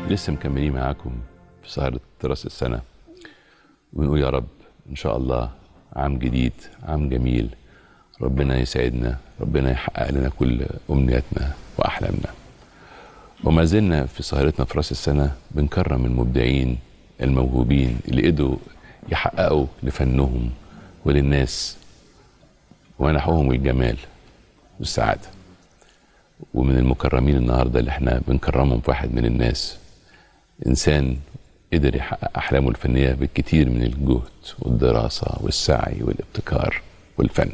لسه مكملين معاكم في سهرة راس السنة ونقول يا رب إن شاء الله عام جديد عام جميل ربنا يسعدنا ربنا يحقق لنا كل أمنياتنا وأحلامنا وما زلنا في سهرتنا في راس السنة بنكرم المبدعين الموهوبين اللي قدروا يحققوا لفنهم وللناس ومنحوهم الجمال والسعادة ومن المكرمين النهاردة اللي احنا بنكرمهم في واحد من الناس إنسان قدر يحقق أحلامه الفنية بالكثير من الجهد والدراسة والسعي والابتكار والفن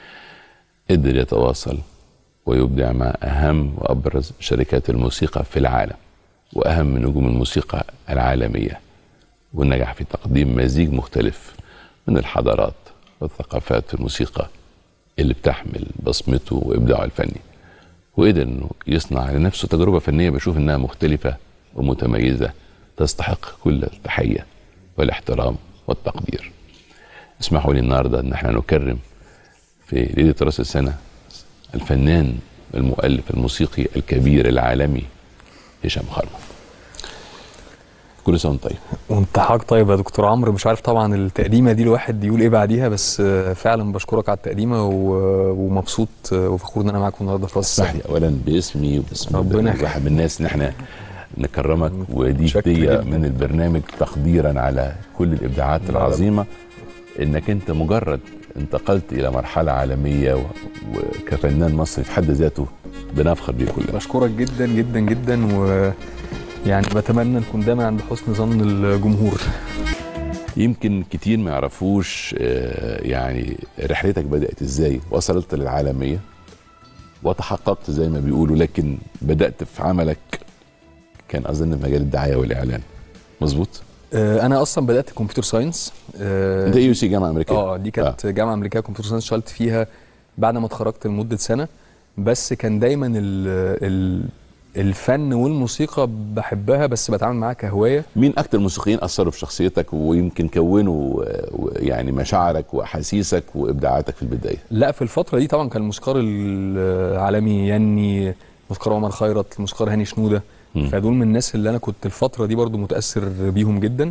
قدر يتواصل ويبدع مع أهم وأبرز شركات الموسيقى في العالم وأهم نجوم الموسيقى العالمية والنجح في تقديم مزيج مختلف من الحضارات والثقافات في الموسيقى اللي بتحمل بصمته وإبداعه الفني وقدر انه يصنع لنفسه تجربه فنيه بشوف انها مختلفه ومتميزه تستحق كل التحيه والاحترام والتقدير. اسمحوا لي النهارده ان احنا نكرم في ليله راس السنه الفنان المؤلف الموسيقي الكبير العالمي هشام خرمه. كل سنه وانت طيب. وانت حضرتك طيب يا دكتور عمرو مش عارف طبعا التقديمه دي الواحد يقول ايه بعديها بس فعلا بشكرك على التقديمه و- ومبسوط وفخور ان انا معاكم النهارده في راس اسمح السنه لي اولا باسمي وباسم ربنا يخليك. واحد من الناس ان احنا نكرمك ودي متشكر هديه جداً. من البرنامج تقديرا على كل الابداعات لا، العظيمه انك انت مجرد انتقلت الى مرحله عالميه و- وكفنان مصري في حد ذاته بنفخر بيه كلنا بشكرك جدا جدا جدا و يعني بتمنى نكون دايما عند حسن ظن الجمهور يمكن كتير ما يعرفوش آه، يعني رحلتك بدات ازاي وصلت للعالميه وتحققت زي ما بيقولوا لكن بدات في عملك كان اظن في مجال الدعايه والاعلان مظبوط آه، انا اصلا بدات كمبيوتر ساينس آه، انت يو سي جامعه امريكيه اه دي كانت جامعه امريكيه كمبيوتر ساينس اشتغلت فيها بعد ما اتخرجت لمده سنه بس كان دايما ال ال الفن والموسيقى بحبها بس بتعامل معاها كهوايه مين اكتر الموسيقيين اثروا في شخصيتك ويمكن كونوا آه، و- يعني مشاعرك واحاسيسك وابداعاتك في البدايه لا في الفتره دي طبعا كان الموسيقار العالمي يني موسيقار عمر خيرت الموسيقار هاني شنوده مم. فدول من الناس اللي انا كنت الفتره دي برضو متاثر بيهم جدا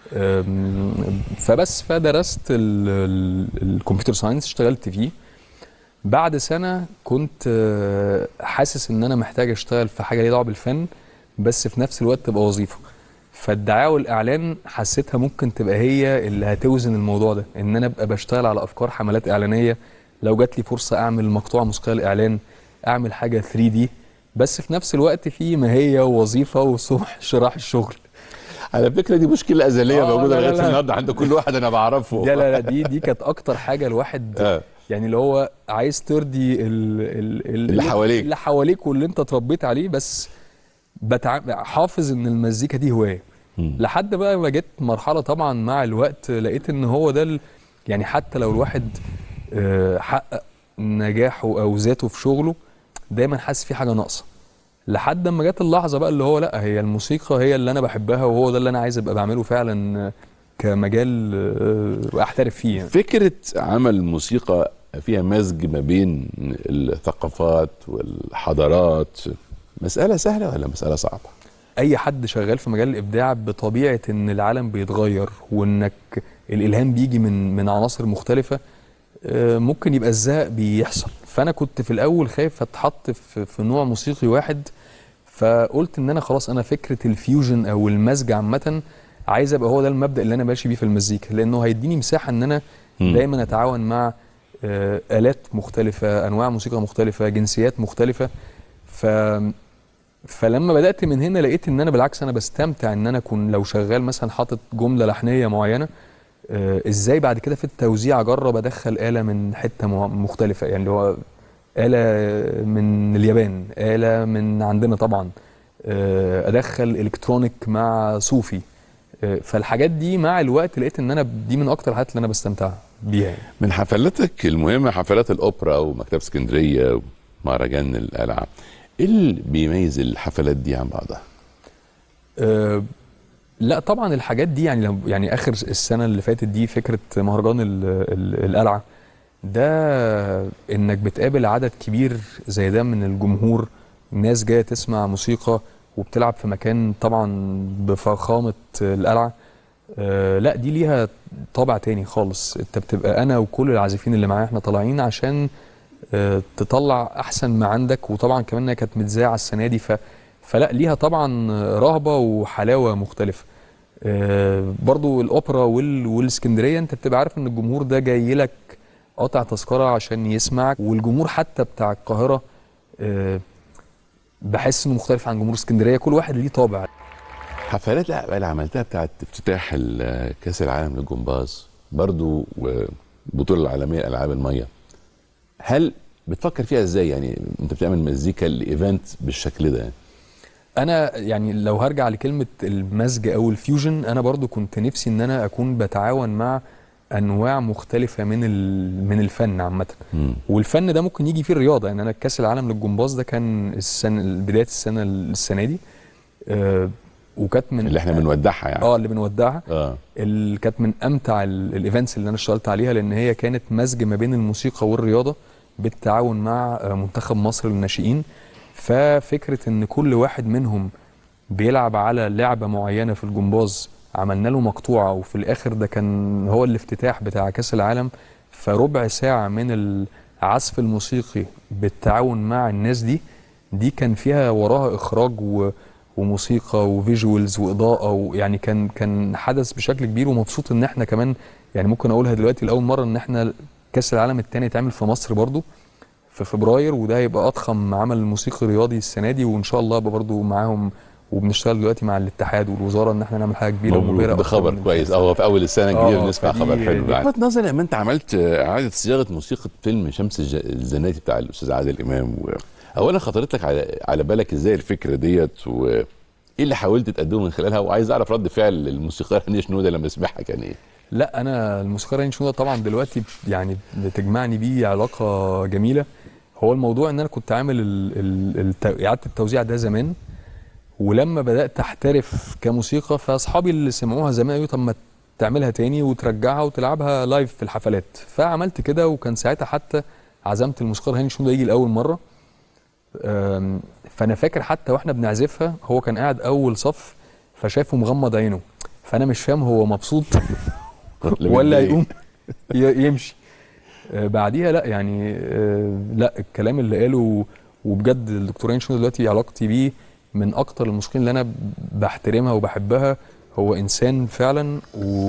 أم، فبس فدرست ال- ال- الكمبيوتر ساينس اشتغلت فيه بعد سنه كنت آه، حاسس ان انا محتاج اشتغل في حاجه ليها دعوه بالفن بس في نفس الوقت تبقى وظيفه فالدعايه والاعلان حسيتها ممكن تبقى هي اللي هتوزن الموضوع ده ان انا ابقى بشتغل على افكار حملات اعلانيه لو جات لي فرصه اعمل مقطوعه موسيقيه للاعلان اعمل حاجه 3 دي بس في نفس الوقت في ماهيه ووظيفه وصح شراح الشغل على فكره دي مشكله ازليه آه، موجوده لا، لا، لغايه لا. النهارده عند كل واحد انا بعرفه لا لا لا دي دي كانت اكتر حاجه الواحد آه. يعني اللي هو عايز ترضي ال ال ال اللي حواليك. اللي حواليك واللي انت اتربيت عليه بس بتع... حافظ ان المزيكا دي هوايه مم. لحد بقى ما جت مرحله طبعا مع الوقت لقيت ان هو ده ال... يعني حتى لو الواحد آه، حقق نجاحه او ذاته في شغله دايما حاسس في حاجه ناقصه لحد ما جت اللحظه بقى اللي هو لا هي الموسيقى هي اللي انا بحبها وهو ده اللي انا عايز ابقى بعمله فعلا آه، كمجال آه، واحترف فيه يعني. فكره عمل موسيقى فيها مزج ما بين الثقافات والحضارات مساله سهله ولا مساله صعبه اي حد شغال في مجال الابداع بطبيعه ان العالم بيتغير وانك الالهام بيجي من من عناصر مختلفه آه، ممكن يبقى الزهق بيحصل فانا كنت في الاول خايف اتحط في, في نوع موسيقي واحد فقلت ان انا خلاص انا فكره الفيوجن او المزج عامه عايز ابقى هو ده المبدا اللي انا ماشي بيه في المزيكا لانه هيديني مساحه ان انا مم. دايما اتعاون مع آه، الات مختلفه انواع موسيقى مختلفه جنسيات مختلفه ف فلما بدات من هنا لقيت ان انا بالعكس انا بستمتع ان انا اكون لو شغال مثلا حاطط جمله لحنيه معينه آه، ازاي بعد كده في التوزيع اجرب ادخل اله من حته مع- مختلفه يعني اللي هو اله من اليابان اله من عندنا طبعا آه، ادخل الكترونيك مع صوفي آه، فالحاجات دي مع الوقت لقيت ان انا دي من اكتر الحاجات اللي انا بستمتع بيها يعني. من حفلاتك المهمه حفلات الاوبرا ومكتبه اسكندريه ومهرجان القلعه ايه اللي بيميز الحفلات دي عن بعضها أه لا طبعا الحاجات دي يعني لو يعني اخر السنه اللي فاتت دي فكره مهرجان ال- ال- القلعه ده انك بتقابل عدد كبير زي ده من الجمهور ناس جايه تسمع موسيقى وبتلعب في مكان طبعا بفخامه القلعه آه، لا دي ليها طابع تاني خالص انت بتبقى انا وكل العازفين اللي معايا احنا طالعين عشان آه، تطلع احسن ما عندك وطبعا كمان انها كانت متذاعه السنه دي ف فلا ليها طبعا رهبه وحلاوه مختلفه آه، برضو الاوبرا وال... والاسكندريه انت بتبقى عارف ان الجمهور ده جاي لك قاطع تذكره عشان يسمعك والجمهور حتى بتاع القاهره آه، بحس انه مختلف عن جمهور اسكندريه كل واحد ليه طابع حفلات لا اللي عملتها بتاعت افتتاح ال- كاس العالم للجمباز برضو والبطوله العالميه العاب الميه هل بتفكر فيها ازاي يعني انت بتعمل مزيكا لايفنت بالشكل ده يعني انا يعني لو هرجع لكلمه المزج او الفيوجن انا برضو كنت نفسي ان انا اكون بتعاون مع انواع مختلفه من ال- من الفن عامه مم. والفن ده ممكن يجي فيه الرياضه يعني انا كاس العالم للجمباز ده كان السنه بدايه السنه السنه دي آه وكانت من اللي احنا بنودعها يعني اه اللي بنودعها اه اللي كانت من امتع ال- الايفنتس اللي انا اشتغلت عليها لان هي كانت مزج ما بين الموسيقى والرياضه بالتعاون مع آه، منتخب مصر للناشئين ففكره ان كل واحد منهم بيلعب على لعبه معينه في الجمباز عملنا له مقطوعه وفي الاخر ده كان هو الافتتاح بتاع كاس العالم فربع ساعه من العزف الموسيقي بالتعاون مع الناس دي دي كان فيها وراها اخراج و وموسيقى وفيجوالز واضاءه ويعني كان كان حدث بشكل كبير ومبسوط ان احنا كمان يعني ممكن اقولها دلوقتي لاول مره ان احنا كاس العالم الثاني اتعمل في مصر برضو في فبراير وده هيبقى اضخم عمل موسيقي رياضي السنه دي وان شاء الله ابقى برضو معاهم وبنشتغل دلوقتي مع الاتحاد والوزاره ان احنا نعمل حاجه كبيره مبروك ومبهره ده أكتر خبر من كويس كده. اه هو في اول السنه الجديده آه، بنسمع فدي- خبر حلو دي- لفت نظري لما انت عملت اعاده صياغه موسيقى فيلم شمس الج- الزناتي بتاع الاستاذ عادل امام و... اولا خطرت لك على على بالك ازاي الفكره ديت وايه اللي حاولت تقدمه من خلالها وعايز اعرف رد فعل الموسيقار هاني شنوده لما سمعها كان ايه لا انا الموسيقار هاني شنوده طبعا دلوقتي يعني بتجمعني بيه علاقه جميله هو الموضوع ان انا كنت عامل ال- ال- الت- اعاده التوزيع ده زمان ولما بدات احترف كموسيقى فاصحابي اللي سمعوها زمان قالوا طب ما تعملها تاني وترجعها وتلعبها لايف في الحفلات فعملت كده وكان ساعتها حتى عزمت الموسيقار هاني شنوده يجي لاول مره أم، فانا فاكر حتى واحنا بنعزفها هو كان قاعد اول صف فشافه مغمض عينه فانا مش فاهم هو مبسوط ولا متضايق؟ يقوم ي- يمشي آه، بعديها لا يعني آه، لا الكلام اللي قاله وبجد الدكتور هاني شنودة دلوقتي علاقتي بيه من اكتر الموسيقيين اللي انا بحترمها وبحبها هو انسان فعلا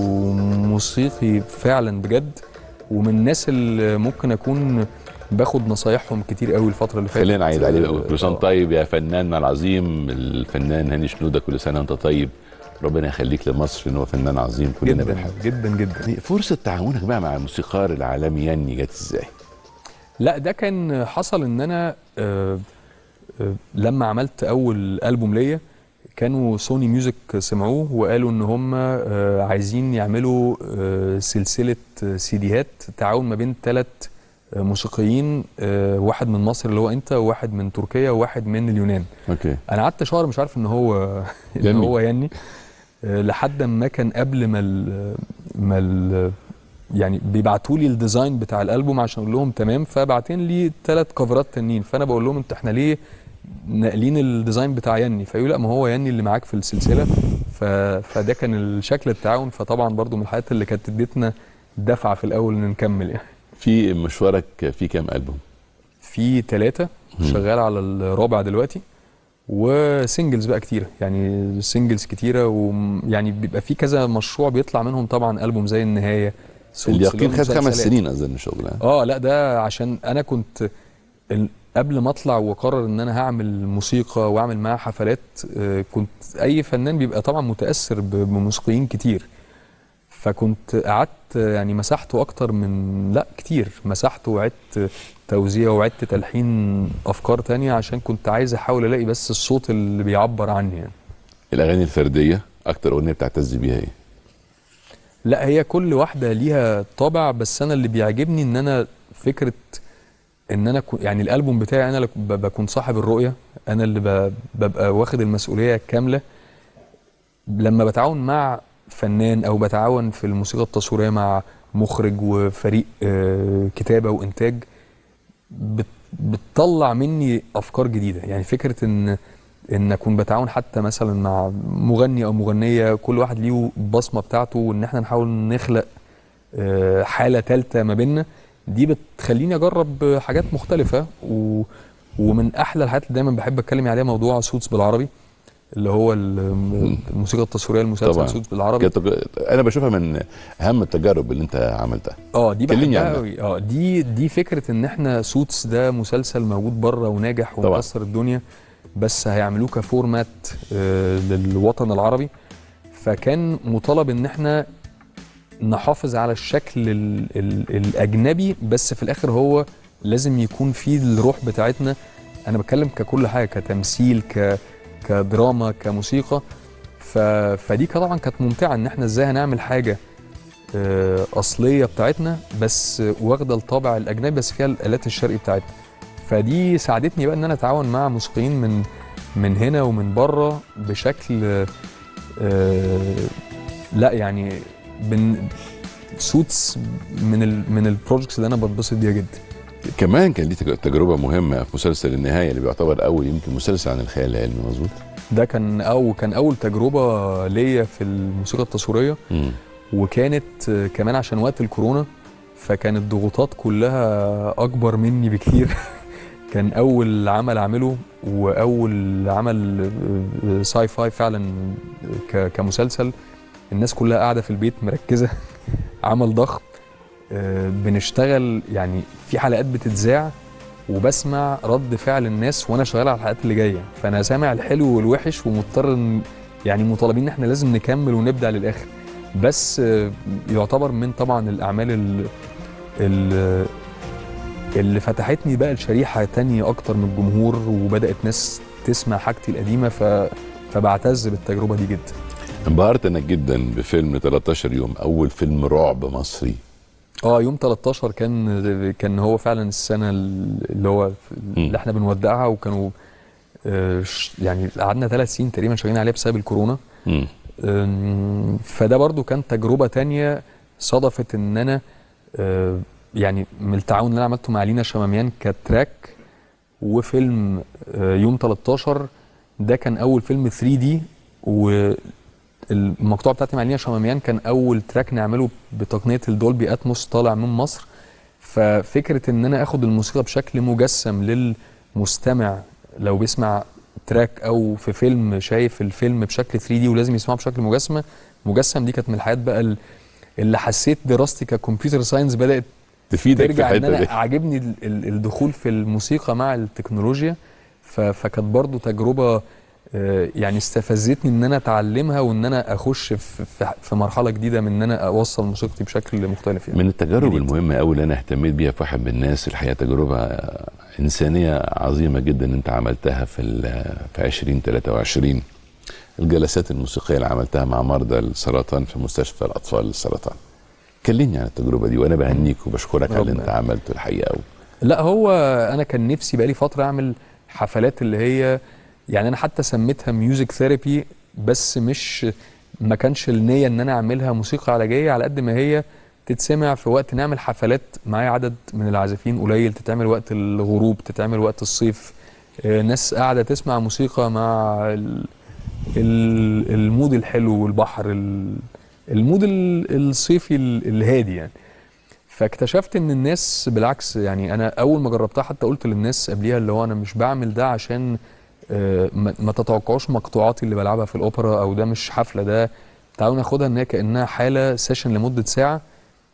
وموسيقي فعلا بجد ومن الناس اللي ممكن اكون باخد نصايحهم كتير قوي الفتره اللي فاتت خلينا نعيد عليه بقى. كل سنه آه. وأنت طيب يا فنان العظيم الفنان هاني شنوده كل سنه وانت طيب ربنا يخليك لمصر ان هو فنان عظيم كلنا جدا بنحبه جدا جدا يعني فرصه تعاونك بقى مع الموسيقار العالمي ياني جت ازاي؟ لا ده كان حصل ان انا آه، آه، لما عملت اول البوم ليا كانوا سوني ميوزك سمعوه وقالوا ان هم آه، عايزين يعملوا آه، سلسله آه، سيديهات تعاون ما بين ثلاث موسيقيين آه، واحد من مصر اللي هو انت وواحد من تركيا وواحد من اليونان اوكي انا قعدت شهر مش عارف ان هو ان يني. هو يني آه، لحد ما كان قبل ما ال ما ال يعني بيبعتوا لي الديزاين بتاع الالبوم عشان اقول لهم تمام فبعتين لي ثلاث كفرات تانيين فانا بقول لهم انتوا احنا ليه ناقلين الديزاين بتاع يني فيقولوا لا ما هو يني اللي معاك في السلسله ف... فده كان الشكل التعاون فطبعا برضو من الحاجات اللي كانت ادتنا دفعه في الاول ان نكمل يعني في مشوارك في كام البوم؟ في ثلاثة شغال على الرابع دلوقتي وسنجلز بقى كتيرة يعني سنجلز كتيرة ويعني بيبقى في كذا مشروع بيطلع منهم طبعا ألبوم زي النهاية صوت اليقين سلام خد خمس مسلسلات. سنين اظن شغل ها؟ اه لا ده عشان انا كنت ال- قبل ما اطلع واقرر ان انا هعمل موسيقى واعمل معاها حفلات آه، كنت اي فنان بيبقى طبعا متاثر ب- بموسيقيين كتير فكنت قعدت يعني مسحته اكتر من لا كتير مسحته وعدت توزيع وعدت تلحين افكار تانية عشان كنت عايز احاول الاقي بس الصوت اللي بيعبر عني يعني الاغاني الفرديه اكتر اغنيه بتعتز بيها ايه؟ لا هي كل واحدة ليها طابع بس أنا اللي بيعجبني إن أنا فكرة إن أنا كو- يعني الألبوم بتاعي أنا اللي ب- بكون صاحب الرؤية أنا اللي ب- ببقى واخد المسؤولية الكاملة لما بتعاون مع فنان أو بتعاون في الموسيقى التصويرية مع مخرج وفريق آه، كتابة وإنتاج بت- بتطلع مني أفكار جديدة يعني فكرة إن ان اكون بتعاون حتى مثلا مع مغني او مغنيه كل واحد ليه بصمه بتاعته وان احنا نحاول نخلق آه، حاله ثالثه ما بيننا دي بتخليني اجرب حاجات مختلفه و ومن احلى الحاجات اللي دايما بحب اتكلم عليها موضوع سوتس بالعربي اللي هو ال- الموسيقى التصويريه المسلسل طبعا. سوتس بالعربي كانت- انا بشوفها من اهم التجارب اللي انت عملتها اه دي كلمني بحبها عنها. قوي اه دي دي فكره ان احنا سوتس ده مسلسل موجود بره وناجح طبعا. ومكسر الدنيا بس هيعملوه كفورمات آه للوطن العربي فكان مطالب ان احنا نحافظ على الشكل ال ال الاجنبي بس في الاخر هو لازم يكون فيه الروح بتاعتنا انا بتكلم ككل حاجه كتمثيل ك كدراما كموسيقى ف... فدي طبعا كانت ممتعه ان احنا ازاي هنعمل حاجه آه، اصليه بتاعتنا بس واخده الطابع الاجنبي بس فيها الالات الشرقي بتاعتنا فدي ساعدتني بقى ان انا اتعاون مع موسيقيين من من هنا ومن بره بشكل آه، لا يعني بن سوتس من ال من البروجكتس اللي انا بتبسط بيها جدا كمان كان ليه تج- تجربه مهمه في مسلسل النهايه اللي بيعتبر اول يمكن مسلسل عن الخيال العلمي مظبوط ده كان او كان اول تجربه ليا في الموسيقى التصويريه مم. وكانت آه، كمان عشان وقت الكورونا فكانت الضغوطات كلها اكبر مني بكتير كان اول عمل اعمله واول عمل آه، ساي فاي فعلا ك- كمسلسل الناس كلها قاعده في البيت مركزه عمل ضخم آه، بنشتغل يعني في حلقات بتتذاع وبسمع رد فعل الناس وانا شغال على الحلقات اللي جايه فانا سامع الحلو والوحش ومضطر إن- يعني مطالبين ان احنا لازم نكمل ونبدع للاخر بس آه، يعتبر من طبعا الاعمال ال- ال- اللي فتحتني بقى لشريحه تانية اكتر من الجمهور وبدات ناس تسمع حاجتي القديمه ف فبعتز بالتجربه دي جدا انبهرت انا جدا بفيلم 13 يوم اول فيلم رعب مصري اه يوم 13 كان كان هو فعلا السنه اللي هو اللي احنا بنودعها وكانوا آه، ش- يعني قعدنا ثلاث سنين تقريبا شغالين عليه بسبب الكورونا مم. أم، فده برضو كان تجربة تانية صدفت ان انا آه، يعني من التعاون اللي انا عملته مع لينا شماميان كتراك وفيلم آه، يوم 13 ده كان اول فيلم 3 دي والمقطوعة بتاعتي مع لينا شماميان كان اول تراك نعمله بتقنية الدولبي اتموس طالع من مصر ففكرة ان انا اخد الموسيقى بشكل مجسم للمستمع لو بيسمع تراك او في فيلم شايف الفيلم بشكل 3 دي ولازم يسمعه بشكل مجسم مجسم دي كانت من الحاجات بقى ال- اللي حسيت دراستي ككمبيوتر ساينس بدات تفيدك في ترجع ان الحته انا دي عاجبني ال- ال- الدخول في الموسيقى مع التكنولوجيا ف- فكانت برضو تجربه آه، يعني استفزتني ان انا اتعلمها وان انا اخش في في- في مرحله جديده من ان انا اوصل موسيقتي بشكل مختلف يعني من التجارب جديد. المهمه قوي اللي انا اهتميت بيها في واحد من الناس الحقيقه تجربه انسانيه عظيمه جدا انت عملتها في ال- في 2023 الجلسات الموسيقيه اللي عملتها مع مرضى السرطان في مستشفى الاطفال للسرطان كلمني عن التجربه دي وانا بهنيك وبشكرك على اللي ربنا انت عملته الحقيقه قوي لا هو انا كان نفسي بقالي فتره اعمل حفلات اللي هي يعني انا حتى سميتها ميوزك ثيرابي بس مش ما كانش النيه ان انا اعملها موسيقى علاجيه على قد ما هي تتسمع في وقت نعمل حفلات معايا عدد من العازفين قليل تتعمل وقت الغروب تتعمل وقت الصيف آه، ناس قاعده تسمع موسيقى مع ال- ال- المود الحلو والبحر ال- المود ال- الصيفي ال- الهادي يعني فاكتشفت ان الناس بالعكس يعني انا اول ما جربتها حتى قلت للناس قبليها اللي هو انا مش بعمل ده عشان آه، ما ما تتوقعوش مقطوعاتي اللي بلعبها في الاوبرا او ده مش حفله ده تعالوا ناخدها ان هي كانها حاله سيشن لمده ساعه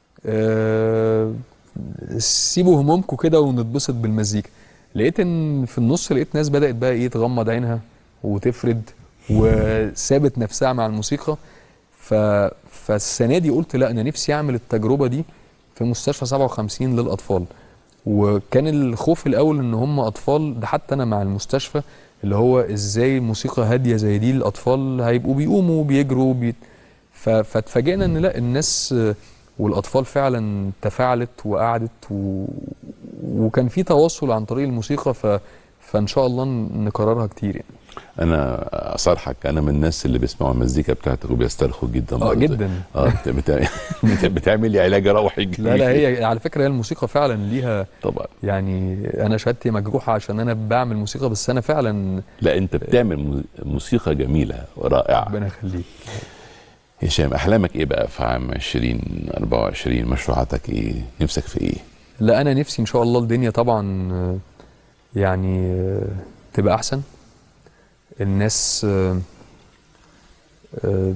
آه، سيبوا همومكم كده ونتبسط بالمزيكا لقيت ان في النص لقيت ناس بدات بقى ايه تغمض عينها وتفرد وسابت نفسها مع الموسيقى ف... فالسنه دي قلت لا انا نفسي اعمل التجربه دي في مستشفى 57 للاطفال وكان الخوف الاول ان هم اطفال ده حتى انا مع المستشفى اللي هو ازاي موسيقى هاديه زي دي الاطفال هيبقوا بيقوموا بيجروا بي... ف... فاتفاجئنا ان لا الناس آه، والاطفال فعلا تفاعلت وقعدت و... وكان في تواصل عن طريق الموسيقى ف... فان شاء الله نكررها كتير يعني انا اصارحك انا من الناس اللي بيسمعوا المزيكا بتاعتك وبيسترخوا جدا اه برضه. جدا اه بت- بت- بت- بتعمل لي علاج روحي جميل. لا لا هي على فكره هي الموسيقى فعلا ليها طبعا يعني انا شهادتي مجروحه عشان انا بعمل موسيقى بس انا فعلا لا انت بتعمل مو- موسيقى جميله ورائعه ربنا يخليك هشام احلامك ايه بقى في عام 2024 مشروعاتك ايه نفسك في ايه لا انا نفسي ان شاء الله الدنيا طبعا آه، يعني آه، تبقى احسن الناس آه، آه،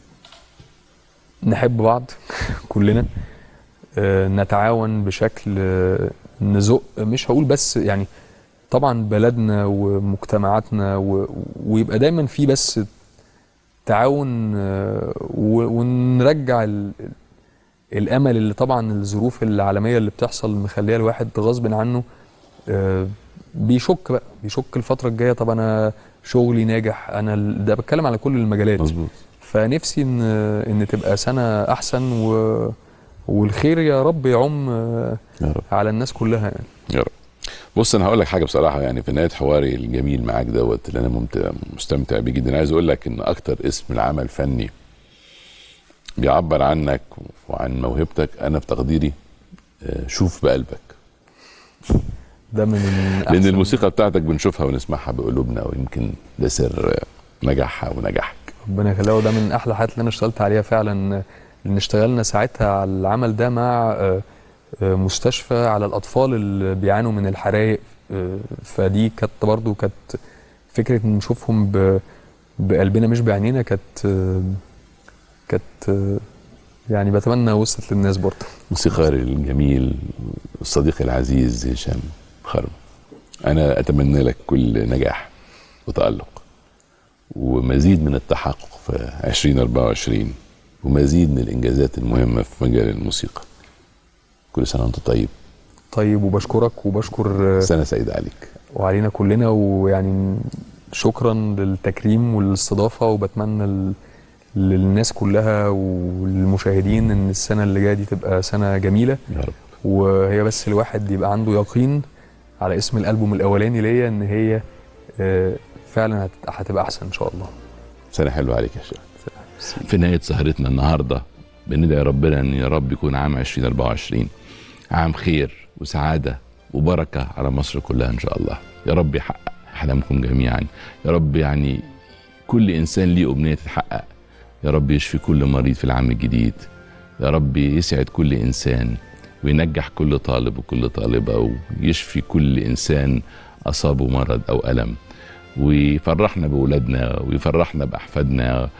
نحب بعض كلنا آه، نتعاون بشكل آه، نزق مش هقول بس يعني طبعا بلدنا ومجتمعاتنا و- ويبقى دايما في بس تعاون آه، و- ونرجع ال- الامل اللي طبعا الظروف العالميه اللي بتحصل مخليه الواحد غصب عنه آه، بيشك بقى بيشك الفتره الجايه طب انا شغلي ناجح انا ال- ده بتكلم على كل المجالات مظبوط فنفسي ان ان تبقى سنه احسن و والخير يا رب يعم آه، يا رب على الناس كلها يعني يا رب بص انا هقول لك حاجه بصراحه يعني في نهايه حواري الجميل معاك دوت اللي انا ممتع مستمتع بيه جدا عايز اقول لك ان اكتر اسم العمل فني بيعبر عنك وعن موهبتك انا في تقديري آه، شوف بقلبك ده من لان أحسن- الموسيقى بتاعتك بنشوفها ونسمعها بقلوبنا ويمكن ده سر آه، نجاحها ونجاحك ربنا يخليها وده من احلى الحاجات اللي انا اشتغلت عليها فعلا لان اشتغلنا ساعتها على العمل ده مع آه، آه، مستشفى على الاطفال اللي بيعانوا من الحرائق آه، فدي كانت برضو كانت فكره ان نشوفهم ب- بقلبنا مش بعينينا كانت آه، كانت آه، يعني بتمنى وصلت للناس برضو موسيقار الجميل الصديق العزيز هشام خرم انا اتمنى لك كل نجاح وتالق ومزيد من التحقق في 2024 ومزيد من الانجازات المهمه في مجال الموسيقى كل سنه وانت طيب طيب وبشكرك وبشكر آه، سنه سعيده عليك وعلينا كلنا ويعني شكرا للتكريم والاستضافه وبتمنى ل- للناس كلها والمشاهدين ان السنه اللي جايه دي تبقى سنه جميله يا رب وهي بس الواحد يبقى عنده يقين على اسم الالبوم الاولاني ليا ان هي آه، فعلا هت- هتبقى احسن ان شاء الله سنه حلوه عليك يا شباب في نهايه سهرتنا النهارده بندعي ربنا ان يا رب يكون عام 2024 عام خير وسعاده وبركه على مصر كلها ان شاء الله يا رب يحقق احلامكم جميعا يا رب يعني كل انسان ليه امنيه تتحقق يا رب يشفي كل مريض في العام الجديد يا رب يسعد كل انسان وينجح كل طالب وكل طالبه ويشفي كل انسان اصابه مرض او الم ويفرحنا بولادنا ويفرحنا باحفادنا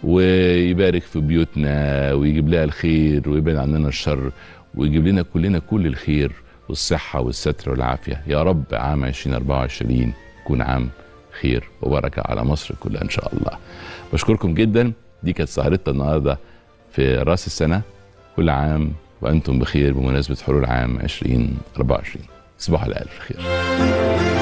ويبارك في بيوتنا ويجيب لها الخير ويبعد عننا الشر ويجيب لنا كلنا كل الخير والصحة والستر والعافية يا رب عام 2024 يكون عام خير وبركة على مصر كلها إن شاء الله بشكركم جدا دي كانت سهرتنا النهاردة في رأس السنة كل عام وأنتم بخير بمناسبة حلول عام 2024 تصبحوا على ألف خير